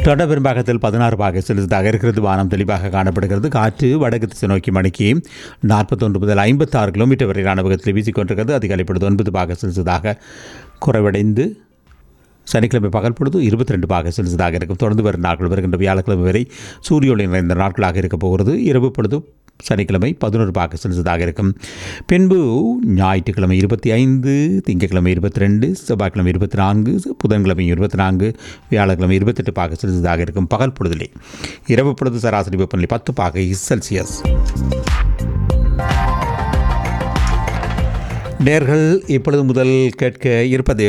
தொட பெரும்பாகத்தில் பதினாறு பாக செலுத்ததாக இருக்கிறது வானம் தெளிவாக காணப்படுகிறது காற்று வடக்கு திசை நோக்கி மணிக்கு நாற்பத்தொன்று முதல் ஐம்பத்தாறு கிலோமீட்டர் வரையிலான வேகத்தில் வீசிக்கொண்டிருக்கிறது அதிகாலை பொழுது ஒன்பது பாக செலுத்ததாக குறைவடைந்து சனிக்கிழமை பகல் பொழுது இருபத்தி ரெண்டு பாக செலுத்ததாக இருக்கும் தொடர்ந்து வரும் நாட்கள் வருகின்ற வியாழக்கிழமை வரை சூரிய ஒளி நிறைந்த நாட்களாக இருக்கப் போகிறது இரவு பொழுது சனிக்கிழமை பதினோரு பாக செலுத்ததாக இருக்கும் பின்பு ஞாயிற்றுக்கிழமை இருபத்தி ஐந்து திங்கட்கிழமை இருபத்தி ரெண்டு செவ்வாய்க்கிழமை இருபத்தி நான்கு புதன்கிழமை இருபத்தி நான்கு வியாழக்கிழமை இருபத்தெட்டு பாக செலுத்ததாக இருக்கும் பகல் பொழுதிலே இரவு பொழுது சராசரி வெப்பநிலை பத்து பாகை செல்சியஸ் நேர்கள் இப்பொழுது முதல் கேட்க இருப்பது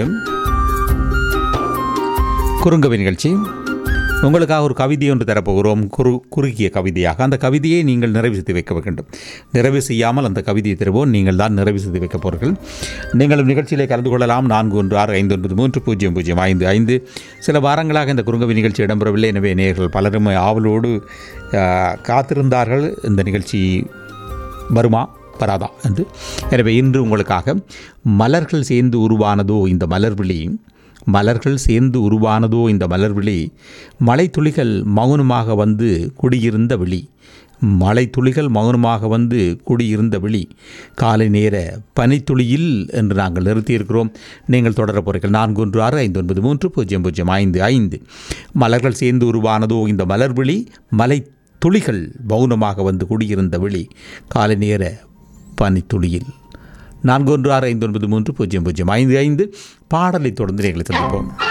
குறுங்கவி நிகழ்ச்சி உங்களுக்காக ஒரு கவிதை ஒன்று தரப்போகிறோம் குறு குறுகிய கவிதையாக அந்த கவிதையை நீங்கள் நிறைவு செய்து வைக்க வேண்டும் நிறைவு செய்யாமல் அந்த கவிதையை தருவோம் நீங்கள் தான் நிறைவு செய்து வைக்க போகிறீர்கள் நீங்களும் நிகழ்ச்சியிலே கலந்து கொள்ளலாம் நான்கு ஒன்று ஆறு ஐந்து ஒன்பது மூன்று பூஜ்ஜியம் பூஜ்ஜியம் ஐந்து ஐந்து சில வாரங்களாக இந்த குறுங்கவி நிகழ்ச்சி இடம்பெறவில்லை எனவே நேர்கள் பலரும் ஆவலோடு ஆ, காத்திருந்தார்கள் இந்த நிகழ்ச்சி வருமா வராதா என்று எனவே இன்று உங்களுக்காக மலர்கள் சேர்ந்து உருவானதோ இந்த மலர்விழி மலர்கள் சேர்ந்து உருவானதோ இந்த மலர்விழி மலைத்துளிகள் மௌனமாக வந்து குடியிருந்த விழி மலைத்துளிகள் மௌனமாக வந்து குடியிருந்த விழி காலை நேர பனித்துளியில் என்று நாங்கள் நிறுத்தியிருக்கிறோம் நீங்கள் தொடர போகிறீர்கள் நான்கு ஒன்று ஆறு ஐந்து ஒன்பது மூன்று பூஜ்ஜியம் பூஜ்ஜியம் ஐந்து ஐந்து மலர்கள் சேர்ந்து உருவானதோ இந்த மலர்விழி மலை துளிகள் மௌனமாக வந்து குடியிருந்த விழி காலை நேர பனித்துளியில் நான்கு ஒன்று ஆறு ஐந்து ஒன்பது மூன்று பூஜ்ஜியம் பூஜ்ஜியம் ஐந்து ஐந்து பாடலை தொடர்ந்து எங்களை சந்திப்போம்